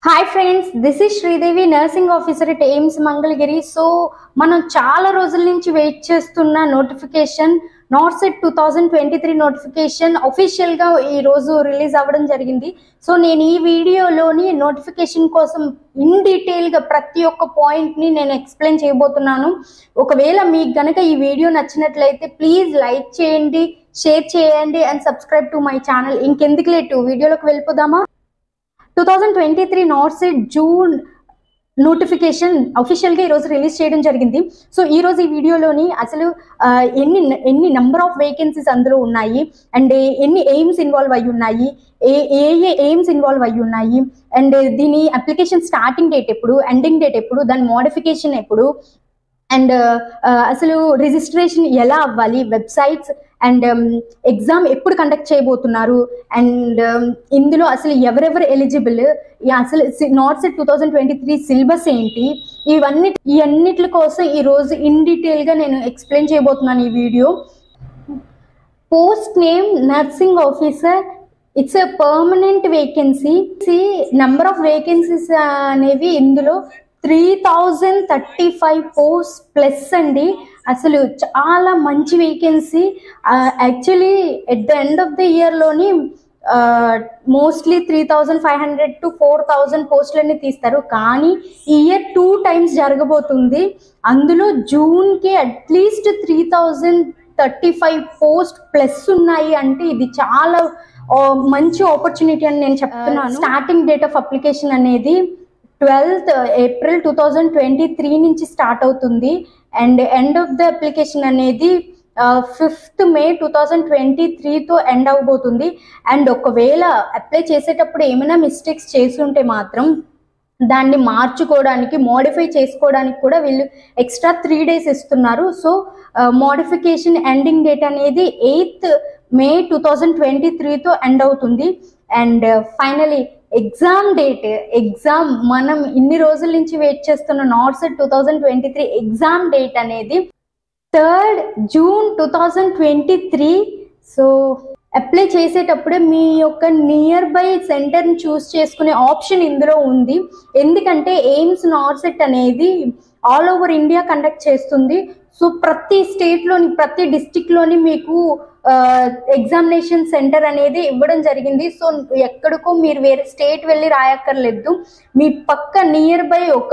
hi friends this is Sridevi nursing officer at AIIMS Mangalagiri so మనం చాలా రోజుల నుంచి వెయిట్ చేస్తున్న notification NORCET two thousand twenty three notification గా ఈ రోజు రిలీజ్ అవ్వడం జరిగింది సో నేను ఈ వీడియోలోని నోటిఫికేషన్ కోసం ఇన్ డీటెయిల్గా ప్రతి ఒక్క పాయింట్ని నేను ఎక్స్ప్లెయిన్ చేయబోతున్నాను ఒకవేళ మీకు గనక ఈ వీడియో నచ్చినట్లయితే ప్లీజ్ లైక్ చేయండి షేర్ చేయండి and subscribe to my channel ఇంకెందుకు లేటు వీడియోలోకి వెళ్ళిపోదామా two thousand twenty three NORCET June notification అఫీషియల్గా ఈరోజు రిలీజ్ చేయడం జరిగింది సో ఈ రోజు ఈ వీడియోలోని అసలు ఆ, ఎన్ని ఎన్ని నెంబర్ ఆఫ్ వేకెన్సీస్ అందులో ఉన్నాయి అండ్ ఎన్ని ఎయిమ్స్ ఇన్వాల్వ్ అయి ఉన్నాయి ఏ ఏ ఏ ఎయిమ్స్ ఇన్వాల్వ్ అయి ఉన్నాయి అండ్ దీని అప్లికేషన్ స్టార్టింగ్ డేట్ ఎప్పుడు ఎండింగ్ డేట్ ఎప్పుడు దాని మోడిఫికేషన్ ఎప్పుడు అండ్ అసలు రిజిస్ట్రేషన్ ఎలా అవ్వాలి వెబ్సైట్స్ అండ్ ఎగ్జామ్ ఎప్పుడు కండక్ట్ చేయబోతున్నారు అండ్ ఇందులో అసలు ఎవరెవరు ఎలిజిబుల్ అసలు NORCET two thousand twenty three syllabus ఏంటి ఇవన్నీ ఈ అన్నిటి కోసం ఈ రోజు ఇన్ డీటెయిల్గా నేను ఎక్స్ప్లెయిన్ చేయబోతున్నాను ఈ video post name nursing officer it's a permanent vacancy number of vacancies అనేవి ఇందులో three thousand thirty five post plus అండి అసలు చాలా మంచి vacancy actually at the end of the ఇయర్లోని mostly three thousand five hundred to four thousand పోస్టులన్నీ తీస్తారు కానీ ఈ ఇయర్ టూ టైమ్స్ జరగబోతుంది అందులో జూన్కి at least three thousand thirty five post plus ఉన్నాయి అంటే ఇది చాలా ఆ, మంచి ఆపర్చునిటీ అని నేను చెప్తున్నాను స్టార్టింగ్ డేట్ ఆఫ్ అప్లికేషన్ అనేది twelfth April two thousand twenty three నుంచి స్టార్ట్ అవుతుంది and end of the application అనేది fifth May two thousand twenty త్రీతో ఎండ్ అవబోతుంది అండ్ ఒకవేళ అప్లై చేసేటప్పుడు ఏమైనా మిస్టేక్స్ చేసి ఉంటే మాత్రం దాన్ని మార్చుకోవడానికి మోడిఫై చేసుకోవడానికి కూడా వీళ్ళు ఎక్స్ట్రా త్రీ డేస్ ఇస్తున్నారు సో మోడిఫికేషన్ ఎండింగ్ డేట్ అనేది eighth May two thousand twenty త్రీతో ఎండ్ అవుతుంది and finally exam date exam మనం ఇన్ని రోజుల నుంచి వెయిట్ చేస్తున్న NORCET two thousand twenty three exam date అనేది third June two thousand twenty three so apply చేసేటప్పుడే మీ యొక్క నియర్ బై సెంటర్ని చూస్ చేసుకునే ఆప్షన్ ఇందులో ఉంది ఎందుకంటే ఎయిమ్స్ నార్సెట్ అనేది ఆల్ ఓవర్ ఇండియా కండక్ట్ చేస్తుంది సో ప్రతి స్టేట్లోని ప్రతి డిస్టిక్లోని మీకు ఎగ్జామినేషన్ సెంటర్ అనేది ఇవ్వడం జరిగింది సో ఎక్కడికో మీరు వేరే స్టేట్ వెళ్ళి రాయక్కర్లేదు మీ పక్క నియర్ బై ఒక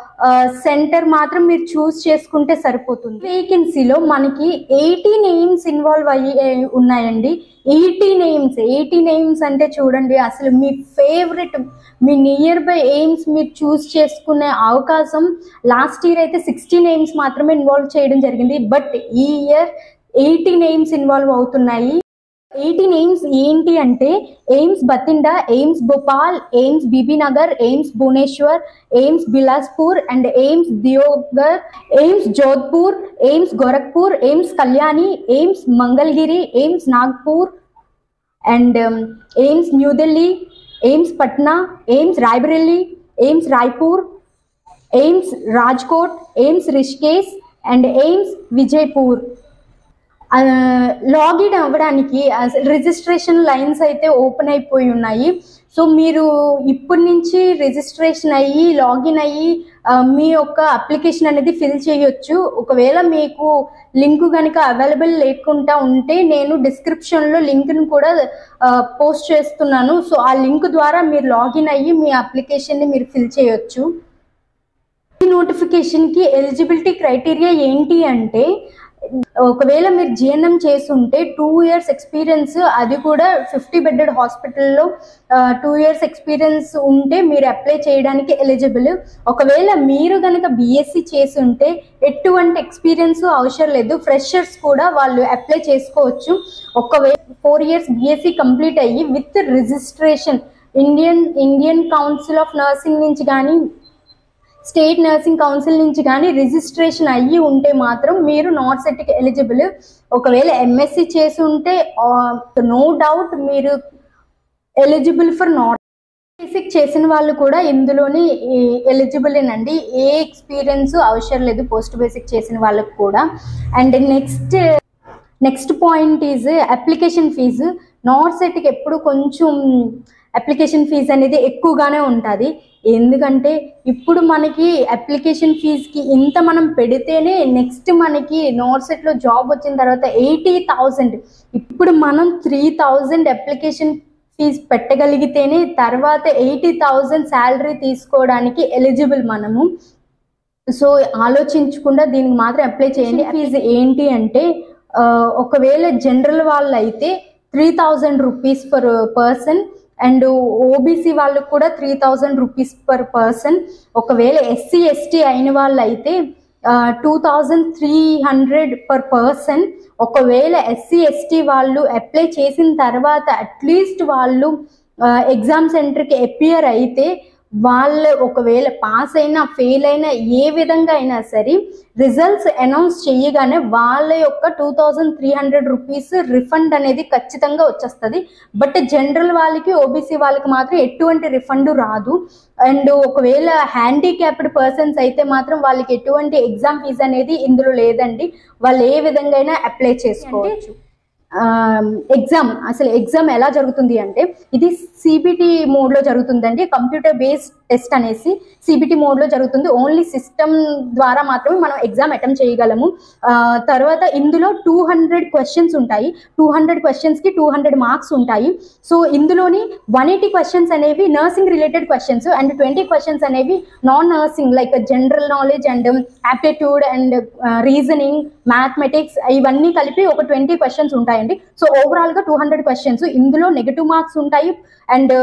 సెంటర్ మాత్రం మీరు చూస్ చేసుకుంటే సరిపోతుంది వేకెన్సీలో మనకి ఎయిటీన్ ఎయిమ్స్ ఇన్వాల్వ్ అయ్యి ఏ- ఉన్నాయండి ఎయిటీన్ ఎయిమ్స్ ఎయిటీన్ ఎయిమ్స్ అంటే చూడండి అసలు మీ ఫేవరెట్ మీ నియర్ బై ఎయిమ్స్ మీరు చూస్ చేసుకునే అవకాశం లాస్ట్ ఇయర్ అయితే సిక్స్టీన్ ఎయిమ్స్ మాత్రమే ఇన్వాల్వ్ చేయడం జరిగింది బట్ ఈ ఇయర్ ఎయిటీన్ ఎయిమ్స్ ఇన్వాల్వ్ అవుతున్నాయి ఎయిటీన్ ఎయిమ్స్ ఏంటి అంటే AIIMS Bathinda AIIMS Bhopal AIIMS Bibinagar AIIMS Bhubaneswar AIIMS Bilaspur and AIIMS Deoghar AIIMS Jodhpur AIIMS Gorakhpur AIIMS Kalyani AIIMS Mangalagiri AIIMS Nagpur and AIIMS New Delhi AIIMS Patna AIIMS Raebareli AIIMS Raipur AIIMS Rajkot AIIMS Rishikesh and AIIMS Vijaypur login అవ్వడానికి registration lines అయితే open అయిపోయి ఉన్నాయి so మీరు ఇప్పటి నుంచి రిజిస్ట్రేషన్ అయ్యి లాగిన్ అయ్యి ఆ, మీ యొక్క అప్లికేషన్ అనేది ఫిల్ చేయొచ్చు ఒకవేళ మీకు లింక్ కనుక అవైలబుల్ లేకుండా ఉంటే నేను డిస్క్రిప్షన్లో లింక్ను కూడా పోస్ట్ చేస్తున్నాను సో ఆ లింక్ ద్వారా మీరు లాగిన్ అయ్యి మీ అప్లికేషన్ని మీరు ఫిల్ చేయొచ్చు ఈ నోటిఫికేషన్కి ఎలిజిబిలిటీ క్రైటీరియా ఏంటి అంటే ఒకవేళ మీరు జిఎన్ఎం చేస్తుంటే టూ ఇయర్స్ ఎక్స్పీరియన్స్ అది కూడా ఫిఫ్టీ బెడెడ్ హాస్పిటల్లో టూ ఇయర్స్ ఎక్స్పీరియన్స్ ఉంటే మీరు అప్లై చేయడానికి ఎలిజిబుల్ ఒకవేళ మీరు కనుక బీఎస్సీ చేసి ఉంటే ఎటువంటి ఎక్స్పీరియన్స్ అవసరం లేదు ఫ్రెషర్స్ కూడా వాళ్ళు అప్లై చేసుకోవచ్చు ఒకవేళ ఫోర్ ఇయర్స్ బీఎస్సీ కంప్లీట్ అయ్యి with registration Indian Indian council of nursing నుంచి కానీ స్టేట్ నర్సింగ్ కౌన్సిల్ నుంచి కానీ రిజిస్ట్రేషన్ అయ్యి ఉంటే మాత్రం మీరు నాట్ సెట్కి ఎలిజిబుల్ ఒకవేళ ఎంఎస్సి చేసి ఉంటే నో డౌట్ మీరు ఎలిజిబుల్ ఫర్ నాట్ బేసిక్ చేసిన వాళ్ళు కూడా ఇందులోని ఎలిజిబుల్ అండి ఏ ఎక్స్పీరియన్స్ అవసరం లేదు పోస్ట్ బేసిక్ చేసిన వాళ్ళకు కూడా and next next point is application fee నాట్ సెట్కి ఎప్పుడు కొంచెం అప్లికేషన్ ఫీజు అనేది ఎక్కువగానే ఉంటుంది ఎందుకంటే ఇప్పుడు మనకి అప్లికేషన్ ఫీజుకి ఇంత మనం పెడితేనే నెక్స్ట్ మనకి నోట్సెట్లో జాబ్ వచ్చిన తర్వాత ఎయిటీ థౌజండ్ ఇప్పుడు మనం త్రీ థౌజండ్ అప్లికేషన్ ఫీజు పెట్టగలిగితేనే తర్వాత ఎయిటీ థౌజండ్ శాలరీ తీసుకోవడానికి ఎలిజిబుల్ మనము సో ఆలోచించకుండా దీనికి మాత్రం అప్లై చేయండి ఫీజు ఏంటి అంటే ఆ, ఒకవేళ జనరల్ వాళ్ళు అయితే three thousand rupees per person and OBC వాళ్ళకు కూడా three thousand rupees per person ఒకవేళ ఎస్సీ ఎస్టీ అయిన వాళ్ళు అయితే two thousand three hundred per person ఒకవేళ ఎస్సీ ఎస్టీ వాళ్ళు అప్లై చేసిన తర్వాత అట్లీస్ట్ వాళ్ళు ఎగ్జామ్ సెంటర్కి అపియర్ అయితే వాళ్ళు ఒకవేళ పాస్ అయినా ఫెయిల్ అయినా ఏ విధంగా అయినా సరే రిజల్ట్స్ అనౌన్స్ చేయగానే వాళ్ళ యొక్క two thousand three hundred rupees refund అనేది ఖచ్చితంగా వచ్చేస్తుంది బట్ జనరల్ వాళ్ళకి ఓబీసీ వాళ్ళకి మాత్రం ఎటువంటి రిఫండ్ రాదు అండ్ ఒకవేళ హ్యాండిక్యాప్డ్ పర్సన్స్ అయితే మాత్రం వాళ్ళకి ఎటువంటి ఎగ్జామ్ ఫీజు అనేది ఇందులో లేదండి వాళ్ళు ఏ విధంగా అయినా అప్లై చేసుకోవచ్చు ఎగ్జామ్ అసలు ఎగ్జామ్ ఎలా జరుగుతుంది అంటే ఇది సిబిటి మోడ్లో జరుగుతుందండి కంప్యూటర్ బేస్డ్ టెస్ట్ అనేసి సిబిటి మోడ్లో జరుగుతుంది ఓన్లీ సిస్టమ్ ద్వారా మాత్రమే మనం ఎగ్జామ్ అటెంప్ట్ చేయగలము ఆ, తర్వాత ఇందులో టూ హండ్రెడ్ క్వశ్చన్స్ ఉంటాయి టూ హండ్రెడ్ క్వశ్చన్స్కి టూ హండ్రెడ్ మార్క్స్ ఉంటాయి సో ఇందులోని వన్ ఎయిటీ క్వశ్చన్స్ అనేవి nursing related questions and twenty questions అనేవి non nursing like general knowledge and aptitude and reasoning mathematics ఇవన్నీ కలిపి ఒక ట్వంటీ క్వశ్చన్స్ ఉంటాయండి సో ఓవరాల్గా టూ హండ్రెడ్ క్వశ్చన్స్ ఇందులో నెగిటివ్ మార్క్స్ ఉంటాయి అండ్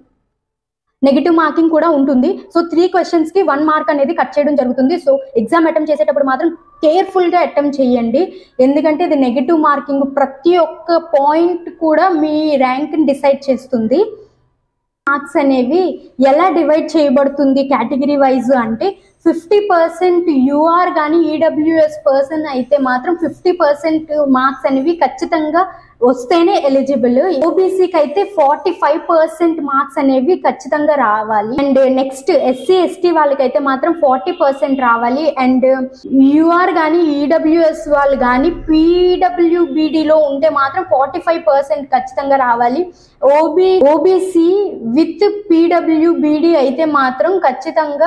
నెగిటివ్ మార్కింగ్ కూడా ఉంటుంది సో త్రీ క్వశ్చన్స్ కి వన్ మార్క్ అనేది కట్ చేయడం జరుగుతుంది సో ఎగ్జామ్ అటెంప్ట్ చేసేటప్పుడు మాత్రం కేర్ఫుల్ గా అటెంప్ట్ చేయండి ఎందుకంటే ఇది నెగిటివ్ మార్కింగ్ ప్రతి ఒక్క పాయింట్ కూడా మీ ర్యాంక్ ని డిసైడ్ చేస్తుంది మార్క్స్ అనేవి ఎలా డివైడ్ చేయబడుతుంది కేటగిరీ వైజ్ అంటే ఫిఫ్టీ పర్సెంట్ యూఆర్ కానీ ఈడబ్ల్యూఎస్ పర్సన్ అయితే మాత్రం ఫిఫ్టీ పర్సెంట్ మార్క్స్ అనేవి ఖచ్చితంగా వస్తేనే ఎలిజిబుల్ ఓబీసీకి అయితే ఫార్టీ ఫైవ్ పర్సెంట్ మార్క్స్ అనేవి ఖచ్చితంగా రావాలి అండ్ నెక్స్ట్ ఎస్సీ ఎస్టీ వాళ్ళకైతే మాత్రం ఫార్టీ పర్సెంట్ రావాలి అండ్ యూఆర్ కానీ ఈడబ్ల్యూఎస్ వాళ్ళు కానీ పీడబ్ల్యూబిడిలో ఉంటే మాత్రం ఫార్టీ ఫైవ్ పర్సెంట్ ఖచ్చితంగా రావాలి ఓబీ ఓబీసీ విత్ పీడబ్ల్యూబిడి అయితే మాత్రం ఖచ్చితంగా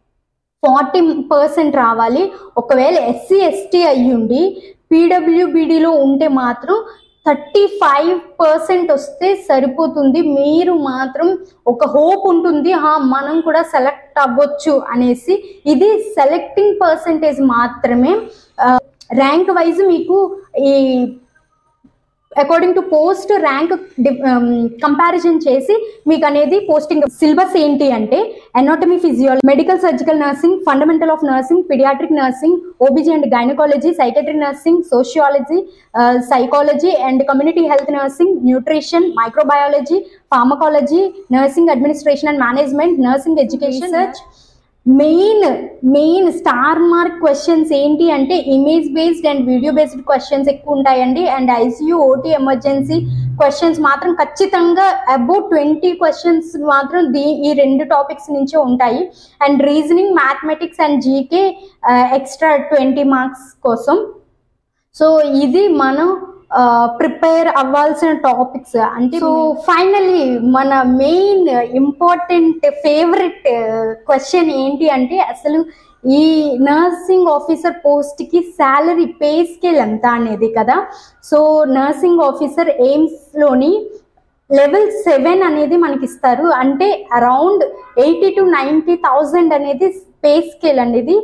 ఫార్టీ పర్సెంట్ రావాలి ఒకవేళ ఎస్సీ ఎస్టీ అయ్యుండి పీడబ్ల్యూబిడిలో ఉంటే మాత్రం థర్టీ ఫైవ్ పర్సెంట్ వస్తే సరిపోతుంది మీరు మాత్రం ఒక హోప్ ఉంటుంది "హా, మనం కూడా సెలెక్ట్ అవ్వచ్చు అనేసి ఇది సెలెక్టింగ్ పర్సంటేజ్ మాత్రమే ర్యాంక్ వైజ్ మీకు ఈ according to post rank comparison చేసి మీకు అనేది పోస్టింగ్ సిలబస్ ఏంటి అంటే anatomy physiology medical surgical nursing fundamental of nursing paediatric nursing OBG and gynaecology psychiatric nursing sociology psychology and community health nursing nutrition microbiology pharmacology nursing administration and management nursing education research main main star mark questions ఏంటి అంటే image based and video based questions ఎక్కువ ఉంటాయండి and ICU OT emergency questions మాత్రం ఖచ్చితంగా about twenty questions మాత్రం దీ ఈ రెండు టాపిక్స్ నుంచే ఉంటాయి and reasoning mathematics and GK extra twenty marks కోసం సో ఇది మనం ప్రిపేర్ అవ్వాల్సిన టాపిక్స్ అంటే సో ఫైనల్లీ మన మెయిన్ ఇంపార్టెంట్ ఫేవరెట్ క్వశ్చన్ ఏంటి అంటే అసలు ఈ నర్సింగ్ ఆఫీసర్ పోస్ట్కి శాలరీ పే స్కేల్ ఎంత అనేది కదా సో నర్సింగ్ ఆఫీసర్ ఎయిమ్స్లోని లెవెల్ సెవెన్ అనేది మనకి ఇస్తారు అంటే around eighty to ninety thousand అనేది పే స్కేల్ అనేది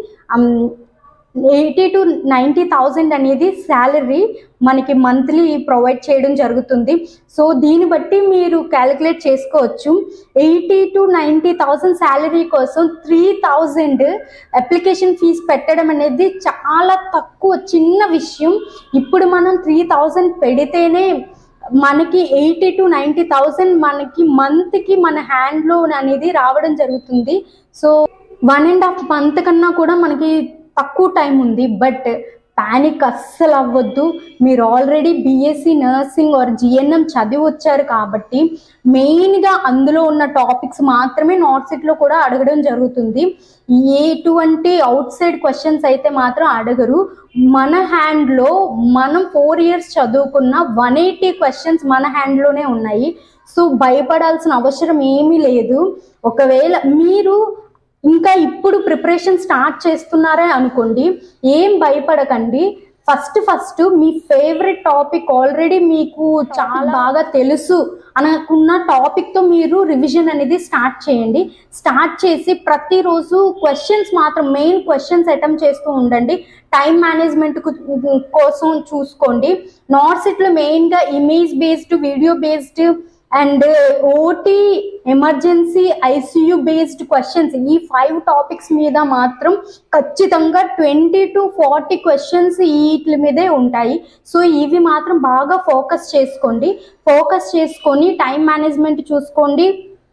ఎయిటీ టు నైంటీ థౌజండ్ అనేది శాలరీ మనకి మంత్లీ ప్రొవైడ్ చేయడం జరుగుతుంది సో దీన్ని బట్టి మీరు క్యాలిక్యులేట్ చేసుకోవచ్చు eighty to ninety thousand salary కోసం త్రీ థౌజండ్ అప్లికేషన్ ఫీజు పెట్టడం అనేది చాలా తక్కువ చిన్న విషయం ఇప్పుడు మనం త్రీ థౌజండ్ పెడితేనే మనకి ఎయిటీ టు నైంటీ థౌజండ్ మనకి మంత్కి మన హ్యాండ్లో అనేది రావడం జరుగుతుంది so one and half month కన్నా కూడా మనకి తక్కువ టైం ఉంది బట్ పానిక్ అస్సలు అవ్వద్దు మీరు already BSc nursing or GNM చదివి వచ్చారు కాబట్టి మెయిన్గా అందులో ఉన్న టాపిక్స్ మాత్రమే నాట్ సెట్లో కూడా అడగడం జరుగుతుంది ఎటువంటి అవుట్ సైడ్ క్వశ్చన్స్ అయితే మాత్రం అడగరు మన హ్యాండ్లో మనం ఫోర్ ఇయర్స్ చదువుకున్న వన్ ఎయిటీ క్వశ్చన్స్ మన హ్యాండ్లోనే ఉన్నాయి సో భయపడాల్సిన అవసరం ఏమీ లేదు ఒకవేళ మీరు ఇంకా ఇప్పుడు ప్రిపరేషన్ స్టార్ట్ చేస్తున్నారే అనుకోండి ఏం భయపడకండి ఫస్ట్ ఫస్ట్ మీ ఫేవరెట్ టాపిక్ ఆల్రెడీ మీకు చాలా బాగా తెలుసు అనుకున్న టాపిక్ తో మీరు రివిజన్ అనేది స్టార్ట్ చేయండి స్టార్ట్ చేసి ప్రతిరోజు క్వశ్చన్స్ మాత్రం మెయిన్ క్వశ్చన్స్ అటెంప్ట్ చేస్తూ ఉండండి టైం మేనేజ్మెంట్ కోసం చూసుకోండి నాట్స్ లో మెయిన్ గా image based video based and OT emergency ICU based questions ఈ ఫైవ్ టాపిక్స్ మీద మాత్రం ఖచ్చితంగా ట్వంటీ టు ఫార్టీ క్వశ్చన్స్ వీటి మీదే ఉంటాయి సో ఇవి మాత్రం బాగా ఫోకస్ చేసుకోండి ఫోకస్ చేసుకొని టైం మేనేజ్మెంట్ చూసుకోండి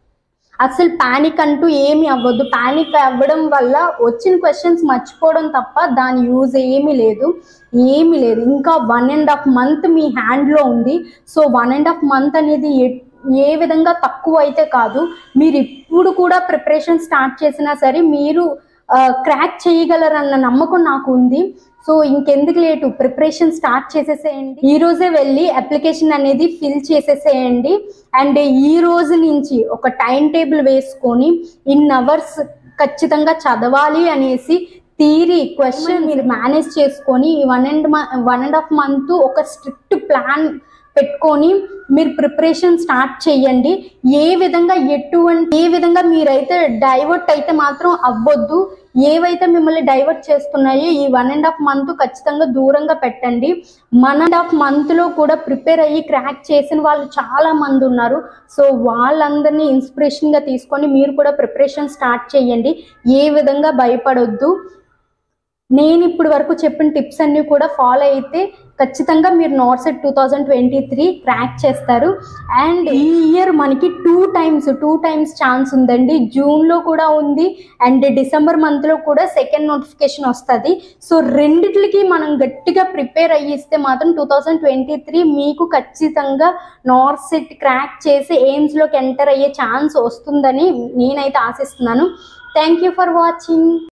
అసలు పానిక్ అంటూ ఏమి అవ్వద్దు పానిక్ అవ్వడం వల్ల వచ్చిన క్వశ్చన్స్ మర్చిపోవడం తప్ప దాని యూజ్ ఏమీ లేదు ఏమీ లేదు ఇంకా వన్ అండ్ హాఫ్ మంత్ మీ హ్యాండ్లో ఉంది so one and half month అనేది ఎ- ఏ విధంగా తక్కువ అయితే కాదు మీరు ఇప్పుడు కూడా ప్రిపరేషన్ స్టార్ట్ చేసినా సరే మీరు క్రాక్ చేయగలరన్న నమ్మకం నాకు ఉంది సో ఇంకెందుకు లేటు ప్రిపరేషన్ స్టార్ట్ చేసేసేయండి ఈ రోజే వెళ్ళి అప్లికేషన్ అనేది ఫిల్ చేసేసేయండి అండ్ ఈ రోజు నుంచి ఒక టైం టేబుల్ వేసుకొని ఇన్ అవర్స్ ఖచ్చితంగా చదవాలి అనేసి థీరీ క్వశ్చన్ మీరు మేనేజ్ చేసుకొని one and one and half month ఒక స్ట్రిక్ట్ ప్లాన్ పెట్టుకొని మీరు ప్రిపరేషన్ స్టార్ట్ చేయండి ఏ విధంగా ఎటువంటి ఏ విధంగా మీరైతే డైవర్ట్ అయితే మాత్రం అవ్వద్దు ఏవైతే మిమ్మల్ని డైవర్ట్ చేస్తున్నాయో ఈ వన్ అండ్ హాఫ్ మంత్ ఖచ్చితంగా దూరంగా పెట్టండి వన్ అండ్ హాఫ్ మంత్ లో కూడా ప్రిపేర్ అయ్యి క్రాక్ చేసిన వాళ్ళు చాలా మంది ఉన్నారు సో వాళ్ళందరినీ ఇన్స్పిరేషన్ గా తీసుకొని మీరు కూడా ప్రిపరేషన్ స్టార్ట్ చేయండి ఏ విధంగా భయపడొద్దు నేను ఇప్పుడు వరకు చెప్పిన టిప్స్ అన్ని కూడా ఫాలో అయితే ఖచ్చితంగా మీరు NORCET two thousand twenty three crack చేస్తారు అండ్ ఈ ఇయర్ మనకి two times two times chance ఉందండి జూన్లో కూడా ఉంది అండ్ డిసెంబర్ మంత్లో కూడా సెకండ్ నోటిఫికేషన్ వస్తుంది సో రెండిట్లకి మనం గట్టిగా ప్రిపేర్ అయ్యి ఇస్తే మాత్రం టూ థౌజండ్ ట్వంటీ త్రీ మీకు ఖచ్చితంగా నార్త్ సెట్ క్రాక్ చేసి ఎయిమ్స్లోకి ఎంటర్ అయ్యే ఛాన్స్ వస్తుందని నేనైతే ఆశిస్తున్నాను థ్యాంక్ యూ ఫర్ వాచింగ్